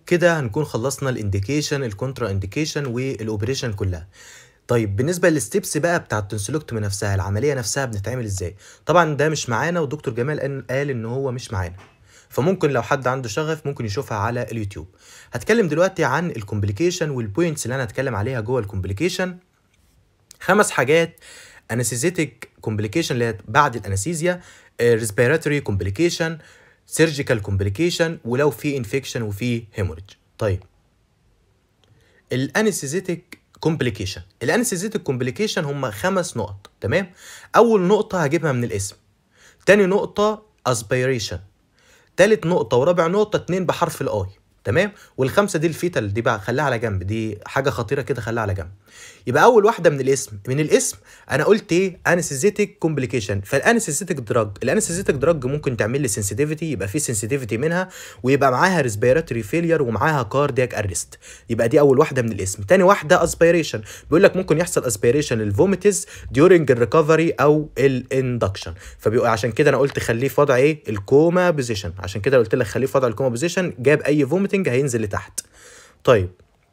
كده هنكون خلصنا الانديكيشن الكونترا انديكيشن والاوبريشن كلها طيب بالنسبه للستبس بقى بتاع التنسلوكتومي نفسها العمليه نفسها بنتعمل ازاي طبعا ده مش معانا ودكتور جمال قال- قال ان هو مش معانا فممكن لو حد عنده شغف ممكن يشوفها على اليوتيوب هتكلم دلوقتي عن الكومبليكيشن والبوينتس اللي انا هتكلم عليها جوه الكومبليكيشن خمس حاجات انستيزيتك كومبليكيشن اللي هي بعد الانستيزيا ريسبيراتوري كومبليكيشن سيرجيكال كومبليكيشن ولو في انفكشن وفي هيموريج طيب الانستيزيتك كومبليكيشن الانستيزيتك كومبليكيشن هم خمس نقط تمام اول نقطه هجيبها من الاسم تاني نقطه اسبيريشن تالت نقطة ورابع نقطة اتنين بحرف الاي تمام والخمسة دي الفيتال دي بقى خليها على جنب دي حاجة خطيرة كده خليها على جنب يبقى أول واحدة من الاسم من الاسم أنا قلت إيه انستيزيتك كومبليكيشن فالانستيزيتك دراج الانستيزيتك دراج ممكن تعمل لي سنسيتيفيتي يبقى في سنسيتيفيتي منها ويبقى معاها ريسبيراتوري فيلير ومعاها كاردياك ارست يبقى دي أول واحدة من الاسم تاني واحدة اسبيريشن بيقول لك ممكن يحصل اسبيريشن للفوميتز ديورنج الريكفري أو الاندكشن فبيبقى عشان كده أنا قلت خليه في وضع إيه الكوما بوزيشن عشان كده قلت لك خليه في وضع الكوما بوزيشن جاب أي فوميتنج هينزل لتحت طيب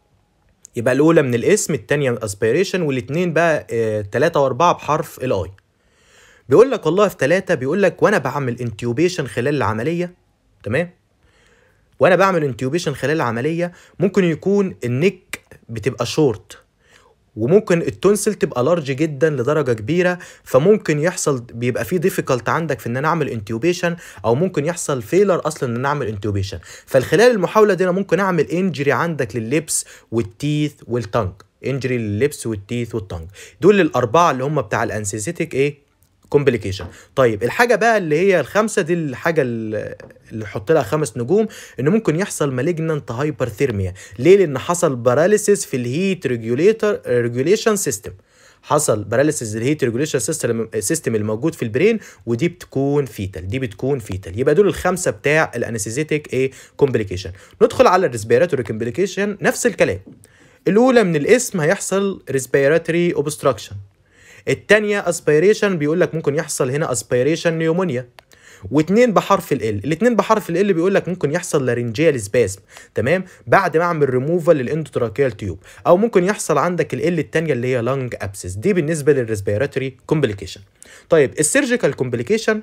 يبقى الاولى من الاسم الثانيه اسبيريشن والاثنين بقى ثلاثة واربعة بحرف الاي بيقول لك والله في ثلاثة بيقول لك وانا بعمل انتيوبيشن خلال العمليه تمام وانا بعمل انتيوبيشن خلال العمليه ممكن يكون النك بتبقى شورت وممكن التونسل تبقى لارج جدا لدرجه كبيره فممكن يحصل بيبقى في ديفيكالت عندك في ان انا اعمل انتيوبيشن او ممكن يحصل فيلر اصلا ان انا اعمل انتيوبيشن فالخلال المحاوله دي انا ممكن اعمل انجري عندك لللبس والتيث والتنج انجري لللبس والتيث والتنج دول الاربعه اللي هم بتاع الانسيزيتك ايه كومبليكيشن طيب الحاجه بقى اللي هي الخمسه دي الحاجه اللي اللي حط لها خمس نجوم ان ممكن يحصل مالجنانت هايبرثيرميا ليه لان حصل باراليسيس في الهيت ريجوليتر ريجوليشن سيستم حصل باراليسيس الهيت ريجوليشن سيستم سيستم الموجود في البرين ودي بتكون فيتال دي بتكون فيتال يبقى دول الخمسه بتاع الانستيزيتك ايه كومبليكيشن ندخل على الريسبيراتوري كومبليكيشن نفس الكلام الاولى من الاسم هيحصل ريسبيراتوري اوبستراكشن التانية اسبيريشن بيقول لك ممكن يحصل هنا اسبيريشن نيومونيا واتنين بحرف ال الاتنين بحرف ال بيقول لك ممكن يحصل لارنجيال سباسم تمام بعد ما اعمل ريموفال للاندوتراكيال تيوب او ممكن يحصل عندك ال التانية اللي هي لانج ابسس دي بالنسبه للريسبيراتوري كومبليكيشن طيب السيرجيكال كومبليكيشن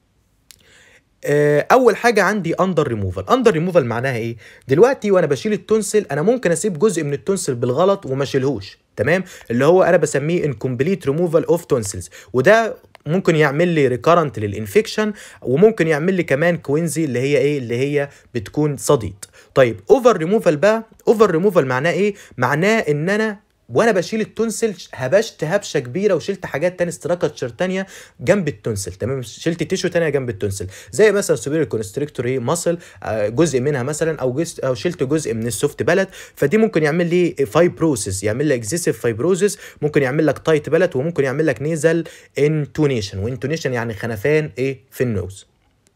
آه، اول حاجه عندي اندر ريموفال اندر ريموفال معناها ايه دلوقتي وانا بشيل التونسل انا ممكن اسيب جزء من التونسل بالغلط وما اشيلهوش تمام اللي هو انا بسميه انكمبليت ريموفال اوف تونسلز وده ممكن يعمل لي ريكارنت للانفكشن وممكن يعمل لي كمان كوينزي اللي هي ايه اللي هي بتكون صديد طيب اوفر ريموفال بقى اوفر ريموفال معناه ايه معناه ان انا وانا بشيل التونسل هبشت هبشه كبيره وشلت حاجات تاني ستراكشر تانية جنب التونسل تمام شلت تيشو تانية جنب التونسل زي مثلا سوبيريور كونستريكتور ايه ماسل جزء منها مثلا او جزء او شلت جزء من السوفت بلد فدي ممكن يعمل لي فايبروسيس يعمل لي اكزيسيف فايبروزيس ممكن يعمل لك تايت بلد وممكن يعمل لك نيزل انتونيشن وانتونيشن يعني خنفان ايه في النوز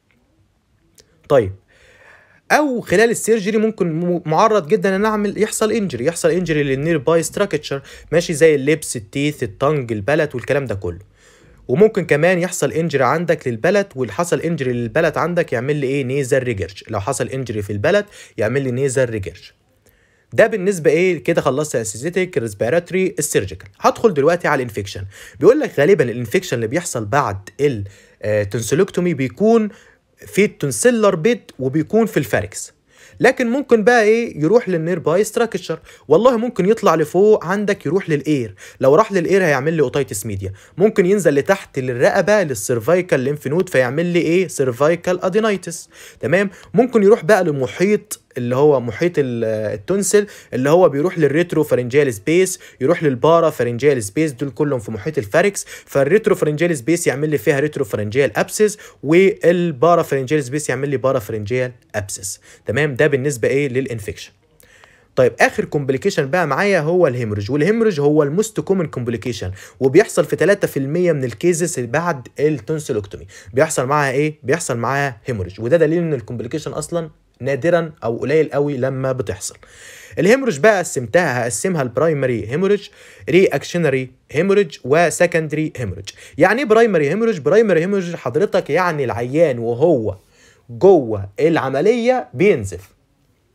طيب او خلال السيرجري ممكن م- معرض جدا ان اعمل يحصل انجري يحصل انجري للنير باي ستراكشر ماشي زي اللبس التيث التنج البلد والكلام ده كله وممكن كمان يحصل انجري عندك للبلد والحصل انجري للبلد عندك يعمل لي ايه نيزر ريجرش لو حصل انجري في البلد يعمل لي نيزر ريجرش ده بالنسبه ايه كده خلصت اسيزيتك ريسبيراتوري السيرجيكال هدخل دلوقتي على الانفكشن بيقول لك غالبا الانفكشن اللي بيحصل بعد التنسلوكتومي بيكون في التونسيلر بيد وبيكون في الفاركس لكن ممكن بقى ايه يروح للنير باي ستراكشر والله ممكن يطلع لفوق عندك يروح للاير لو راح للاير هيعمل لي اوتايتس ميديا ممكن ينزل لتحت للرقبه للسيرفايكال ليمف نود فيعمل لي ايه سيرفايكال ادينايتس تمام ممكن يروح بقى لمحيط اللي هو محيط ال- التونسل اللي هو بيروح للريترو فارنجيال سبيس يروح للبارا فارنجيال سبيس دول كلهم في محيط الفاركس فالريترو فارنجيال سبيس يعمل لي فيها ريترو فارنجيال ابسس والبارا فارنجيال سبيس يعمل لي بارا فارنجيال ابسس تمام ده بالنسبه ايه للانفكشن طيب اخر كومبليكيشن بقى معايا هو الهيموريج والهيموريج هو الموست كومن كومبليكيشن وبيحصل في 3% من الكيزز بعد التونسيلوكتومي بيحصل معاها ايه بيحصل معاها هيموريج وده دليل ان الكومبليكيشن اصلا نادرا او قليل قوي لما بتحصل الهيموريج بقى قسمتها هقسمها البرايمري هيموريج ري اكشنري هيموريج وسكندري هيموريج يعني ايه برايمري هيموريج برايمري هيموريج حضرتك يعني العيان وهو جوه العمليه بينزف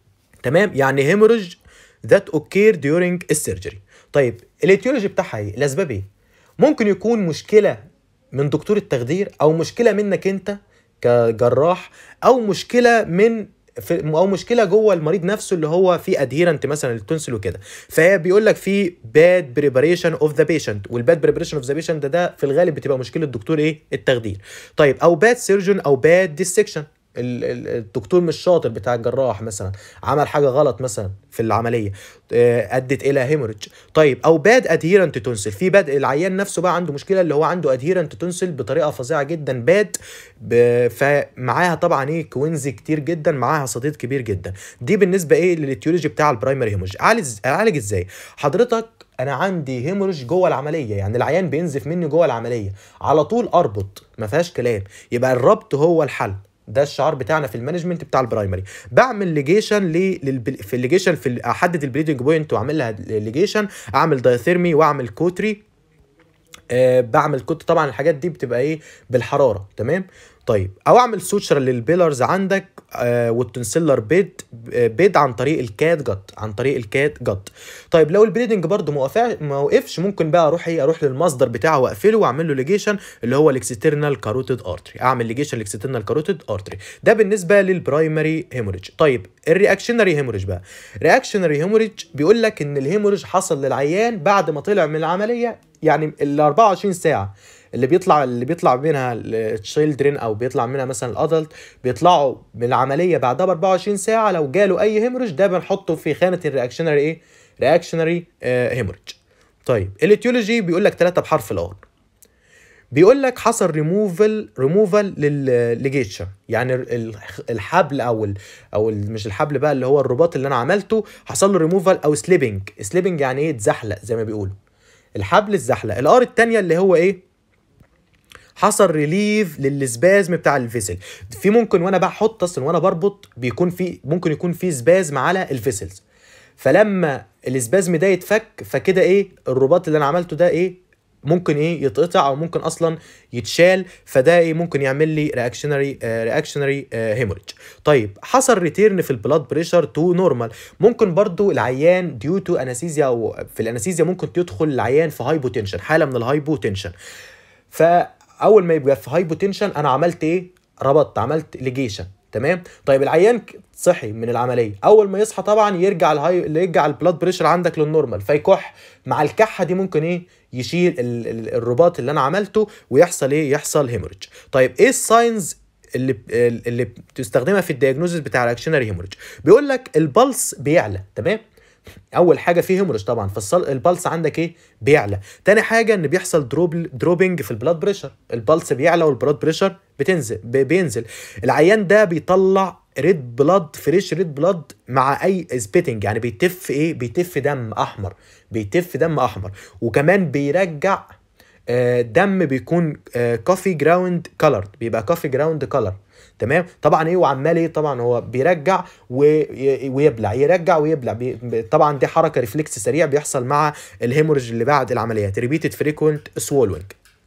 تمام يعني هيموريج ذات اوكير during السيرجري طيب الاتيولوجي بتاعها ايه الاسباب ايه ممكن يكون مشكله من دكتور التخدير او مشكله منك انت كجراح او مشكله من في او مشكله جوه المريض نفسه اللي هو في ادهيرنت مثلا للتونسل وكده فهي بيقول لك في باد بريباريشن اوف ذا بيشنت والباد بريباريشن اوف ذا بيشنت ده ده في الغالب بتبقى مشكله الدكتور ايه التخدير طيب او باد سيرجن او باد ديسكشن الدكتور مش شاطر بتاع الجراح مثلا عمل حاجه غلط مثلا في العمليه آه، ادت الى هيموريدج طيب او باد ادهيرنت تونسل في باد العيان نفسه بقى عنده مشكله اللي هو عنده ادهيرنت تونسل بطريقه فظيعه جدا باد ب... فمعاها طبعا ايه كوينز كتير جدا معاها صديد كبير جدا دي بالنسبه ايه للاتيولوجي بتاع البرايمري هيموريدج اعالج اعالج ازاي حضرتك انا عندي هيموريج جوه العمليه يعني العيان بينزف مني جوه العمليه على طول اربط ما فيهاش كلام يبقى الربط هو الحل ده الشعار بتاعنا في المانجمنت بتاع البرايمري بعمل ليجيشن لل... في الليجيشن في ال- احدد البليدنج بوينت واعمل لها ليجيشن اعمل دايثيرمي واعمل كوتري آه بعمل كنت طبعا الحاجات دي بتبقى ايه بالحراره تمام طيب او اعمل سوتشر للبيلرز عندك آه والتنسلر بيد آه، بيد عن طريق الكات جت عن طريق الكات جت طيب لو البليدنج برده ما وقفع- ما وقفش ممكن بقى اروح ايه اروح للمصدر بتاعه واقفله واعمل له ليجيشن اللي هو الاكسترنال كاروتيد ارتري اعمل ليجيشن الاكسترنال كاروتيد ارتري ده بالنسبه للبرايمري هيموريدج طيب الرياكشنري هيموريدج بقى رياكشنري هيموريدج بيقول لك ان الهيموريدج حصل للعيان بعد ما طلع من العمليه يعني ال 24 ساعه اللي بيطلع اللي بيطلع منها التشيلدرن او بيطلع منها مثلا الادلت بيطلعوا من العمليه بعدها ب 24 ساعه لو جاله اي هيموريدج ده بنحطه في خانه الرياكشنري ايه رياكشنري هيموريدج طيب الاتيولوجي بيقول لك ثلاثه بحرف الار بيقول لك حصل ريموفال ريموفال للليجيتشر يعني ال- الحبل او ال او ال مش الحبل بقى اللي هو الرباط اللي انا عملته حصل له ريموفال او سليبنج سليبنج يعني ايه اتزحلق زي ما بيقولوا الحبل اتزحلق الار التانية اللي هو ايه حصل ريليف للسبازم بتاع الفيسل في ممكن وانا بحط اصلا وانا بربط بيكون في ممكن يكون في سبازم على الفيسلز فلما السبازم ده يتفك فكده ايه الرباط اللي انا عملته ده ايه ممكن ايه يتقطع او ممكن اصلا يتشال فده ايه ممكن يعمل لي رياكشنري رياكشنري هيموريدج طيب حصل ريتيرن في البلاد بريشر تو نورمال ممكن برضو العيان ديو تو انستيزيا او في الانستيزيا ممكن يدخل العيان في هايبوتنشن حاله من الهايبوتنشن فاول ما يبقى في هايبوتنشن انا عملت ايه ربطت عملت ليجيشن تمام طيب العيان ك- صحي من العمليه اول ما يصحى طبعا يرجع الهاي يرجع البلاد بريشر عندك للنورمال فيكح مع الكحه دي ممكن ايه يشيل ال- ال- الرباط اللي انا عملته ويحصل ايه يحصل هيموريدج طيب ايه الساينز اللي اللي بتستخدمها في الدياجنوزس بتاع الاكشنري هيموريدج بيقول لك البلس بيعلى تمام اول حاجه فيه هيموريدج طبعا فالبلس عندك ايه بيعلى تاني حاجه ان بيحصل دروب دروبنج في البلاد بريشر البلس بيعلى والبلاد بريشر بتنزل ب- بينزل العيان ده بيطلع ريد بلاد فريش ريد بلاد مع اي سبيتنج يعني بيتف ايه بيتف دم احمر بيتف دم احمر وكمان بيرجع آه، دم بيكون كوفي جراوند كولر بيبقى كوفي جراوند كولر تمام طبعا ايه وعمال ايه طبعا هو بيرجع وي- ويبلع يرجع ويبلع بي ب- طبعا دي حركه ريفلكس سريع بيحصل مع الهيموريج اللي بعد العمليات ريبيتد فريكوينت سوولوينج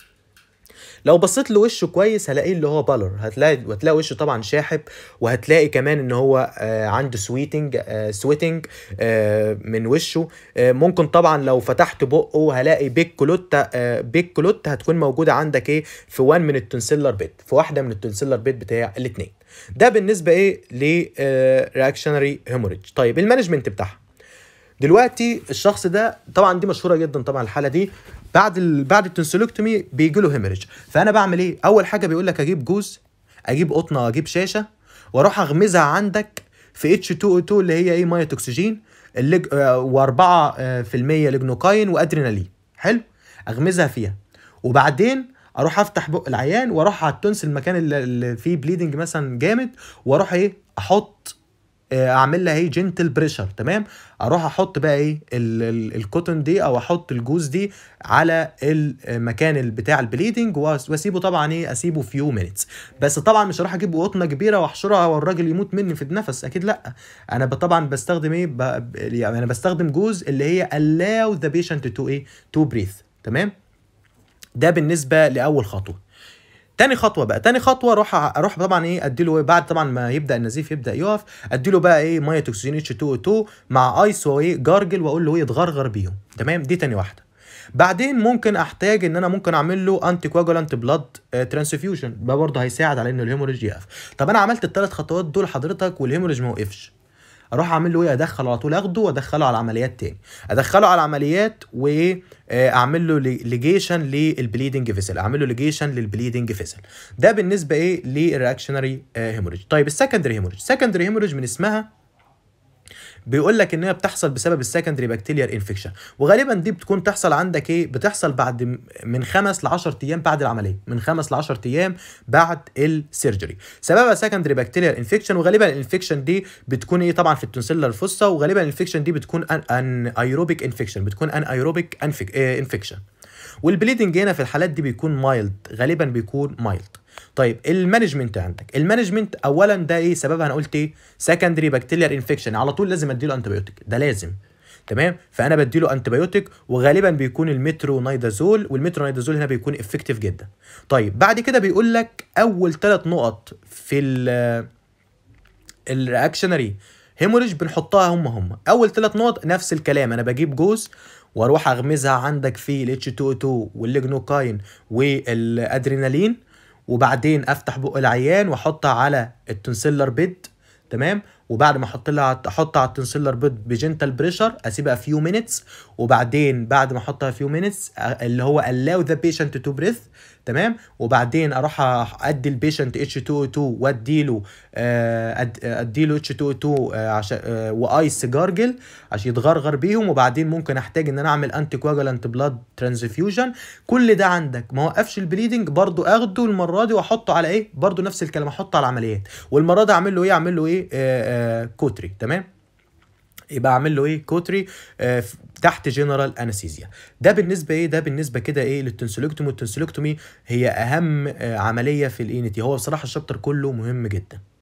لو بصيت لوشه كويس هلاقيه اللي هو بالر هتلاقي هتلاقي وشه طبعا شاحب وهتلاقي كمان ان هو آه، عنده سويتنج آه، سويتنج آه، من وشه آه، ممكن طبعا لو فتحت بقه هلاقي بيج كلوتا آه، بيج كلوتا هتكون موجوده عندك ايه في وان من التونسيلر بيت في واحده من التونسيلر بيت بتاع الاثنين ده بالنسبه ايه ل رياكشنري هيموريدج طيب المانجمنت بتاعها دلوقتي الشخص ده طبعا دي مشهوره جدا طبعا الحاله دي بعد ال... بعد التنسولكتومي بيجي له هيمرج فانا بعمل ايه اول حاجه بيقول لك اجيب جوز اجيب قطنه اجيب شاشه واروح اغمزها عندك في اتش 2 او 2 اللي هي ايه ميه اكسجين الليج... و4% لجنوكاين وادرينالين حلو اغمزها فيها وبعدين اروح افتح بق العيان واروح على التونس المكان اللي, اللي فيه بليدنج مثلا جامد واروح ايه احط آه، اعمل لها ايه جنتل بريشر تمام اروح احط بقى ايه ال- ال- الكوتون دي او احط الجوز دي على المكان ال- بتاع البليدنج واس- واسيبه طبعا ايه اسيبه فيو مينتس بس طبعا مش هروح اجيب قطنه كبيره واحشرها والراجل يموت مني في النفس اكيد لا انا ب- طبعا بستخدم ايه ب... ب- يعني انا بستخدم جوز اللي هي allow the patient to ايه to breathe تمام ده بالنسبه لاول خطوه تاني خطوه بقى تاني خطوه اروح اروح طبعا ايه اديله بعد طبعا ما يبدا النزيف يبدا يقف اديله بقى ايه ميه اكسجين اتش 2 2 مع ايس وايه جارجل واقول له ايه يتغرغر بيهم تمام دي تاني واحده بعدين ممكن احتاج ان انا ممكن اعمل له انتي كواجولانت بلاد ترانسفيوجن ده برضه هيساعد على ان الهيموريج يقف طب انا عملت الثلاث خطوات دول حضرتك والهيموريج ما وقفش اروح اعمل له ايه ادخله على طول اخده وادخله على العمليات تاني ادخله على العمليات وايه آه، اعمل له ليجيشن للبليدنج فيسل اعمل له ليجيشن للبليدنج فيسل ده بالنسبه ايه للرياكشنري هيموريج طيب السكندري هيموريج السكندري هيموريج من اسمها بيقول لك ان هي بتحصل بسبب السكندري بكتيريال انفكشن وغالبا دي بتكون تحصل عندك ايه بتحصل بعد م- من خمس ل 10 ايام بعد العمليه من خمس ل 10 ايام بعد السيرجري سببها سكندري بكتيريال انفكشن وغالبا الانفكشن دي بتكون ايه طبعا في التونسيلر فوسا وغالبا الانفكشن دي بتكون ان ان ايروبيك انفكشن بتكون ان ايروبيك انفكشن والبليدنج هنا في الحالات دي بيكون مايلد غالبا بيكون مايلد طيب المانجمنت عندك المانجمنت اولا ده ايه سببها انا قلت ايه سكندري بكتيريال انفكشن على طول لازم اديله انتبيوتيك ده لازم تمام فانا بديله انتبيوتيك وغالبا بيكون المترونيدازول والمترونيدازول هنا بيكون افكتيف جدا طيب بعد كده بيقول لك اول ثلاث نقط في ال الرياكشنري هيموريج بنحطها هم هم اول ثلاث نقط نفس الكلام انا بجيب جوز واروح اغمزها عندك في ال H2O2 والليجنوكاين والادرينالين وبعدين افتح بق العيان واحطها على التونسيلر بيد تمام وبعد ما احط لها احطها على التونسيلر بيد بجنتال بريشر اسيبها فيو مينتس وبعدين بعد ما احطها فيو مينتس اللي هو allow the patient to breathe تمام وبعدين اروح ادي البيشنت اتش 2 2 واديله آه، أد- اديله اتش 2 2 عشان آه، وايس جارجل عشان يتغرغر بيهم وبعدين ممكن احتاج ان انا اعمل انتي كواجولانت بلاد ترانسفيوجن كل ده عندك ما وقفش البليدنج برضو اخده المره دي واحطه على ايه برضو نفس الكلام احطه على العمليات والمره دي اعمل له ايه اعمل له ايه آه آه كوتري تمام يبقى اعمل له ايه كوتري آه ف- تحت جنرال انستيزيا ده بالنسبه ايه ده بالنسبه كده ايه للتنسلكتومي والتنسلكتومي هي اهم آه عمليه في الانتي هو بصراحه الشابتر كله مهم جدا